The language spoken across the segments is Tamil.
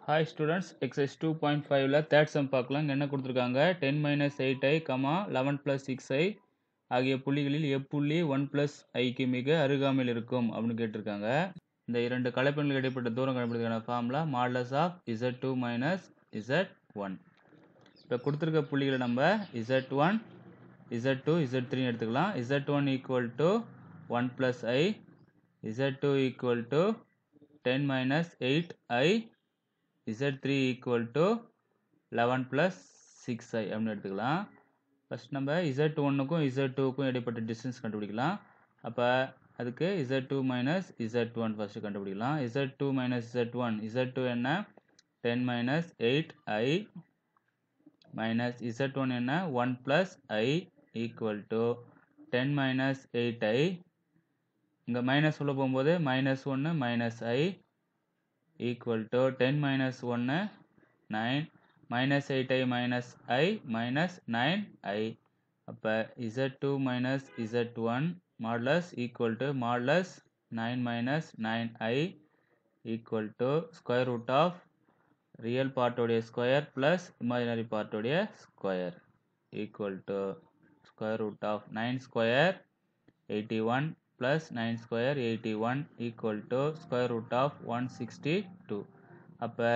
hi students exercise two point ஃபைவ்ல தேர்ட் சம் பார்க்கலாம் இங்கே என்ன கொடுத்துருக்காங்க ten minus eight i comma eleven plus six i ஆகிய புள்ளிகளில் எப்புள்ளி ஒன் ப்ளஸ் ஐக்கு மிக அருகாமையில் இருக்கும் அப்படின்னு கேட்டிருக்காங்க இந்த இரண்டு கலைப்பெண்களுக்கு இடைப்பட்ட தூரம் கண்டுபிடிக்கிற formula modulus of Z two minus Z one இப்போ கொடுத்துருக்க புள்ளிகளை நம்ம Z one Z two Z த்ரீன்னு எடுத்துக்கலாம் Z one equal to one plus i Z two equal to ten minus eight i Z3 equal to 11 plus 6i அப்படின்னு எடுத்துக்கலாம் ஃபஸ்ட் நம்ம Z1க்கும் Z2க்கும் இடைப்பட்ட டிஸ்டன்ஸ் கண்டுபிடிக்கலாம் அப்போ அதுக்கு Z2 மைனஸ் Z1 ஃபஸ்ட்டு கண்டுபிடிக்கலாம் Z2 மைனஸ் Z1 Z2 என்ன ten minus eight i minus Z1 என்ன one plus i equal to ten minus eight i இங்கே மைனஸ் உள்ள போகும்போது மைனஸ் ஒன்று minus i equal to 10 minus 1 9 minus 8i minus i minus 9i அப்போ z2 minus z1 modulus equal to modulus 9 minus 9i equal to square root of real part உடைய square plus imaginary part உடைய square equal to square root of 9 square 81 plus 9 square 81 equal to square root of 162 அப்போ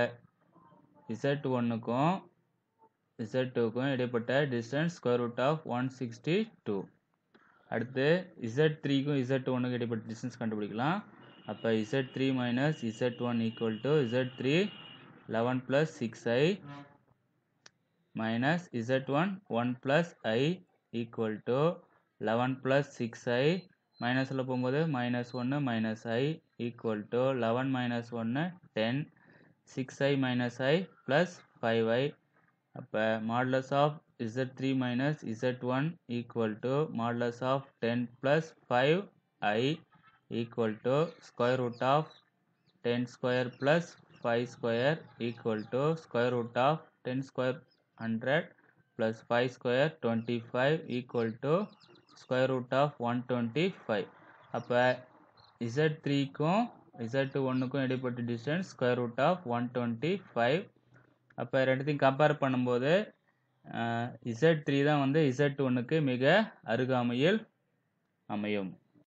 Z1க்கும் Z2க்கும் இடைப்பட்ட distance square root of 162 அடுத்து Z3க்கும் Z1க்கும் இடைப்பட்ட distance கண்டுபிடிக்கலாம் அப்போ Z3 minus Z1 equal to Z3 11 plus 6i minus Z1 1 plus i equal to 11 plus 6i மைனஸில் போகும்போது மைனஸ் ஒன்று minus i equal to eleven minus ஒன்று ten six i minus i plus five i அப்போ modulus of Z three minus Z one equal to modulus of ten plus five i equal to square root of ten square plus five square equal to square root of ten square hundred plus five square twenty five equal to square root of one twenty five அப்போ இசட் த்ரீக்கும் இசட் ஒன்றுக்கும் இடைப்பட்ட distance square root of one twenty five அப்போ ரெண்டுத்தையும் கம்பேர் பண்ணும்போது இசட் த்ரீ தான் வந்து இசட் ஒன்றுக்கு மிக அருகாமையில் அமையும்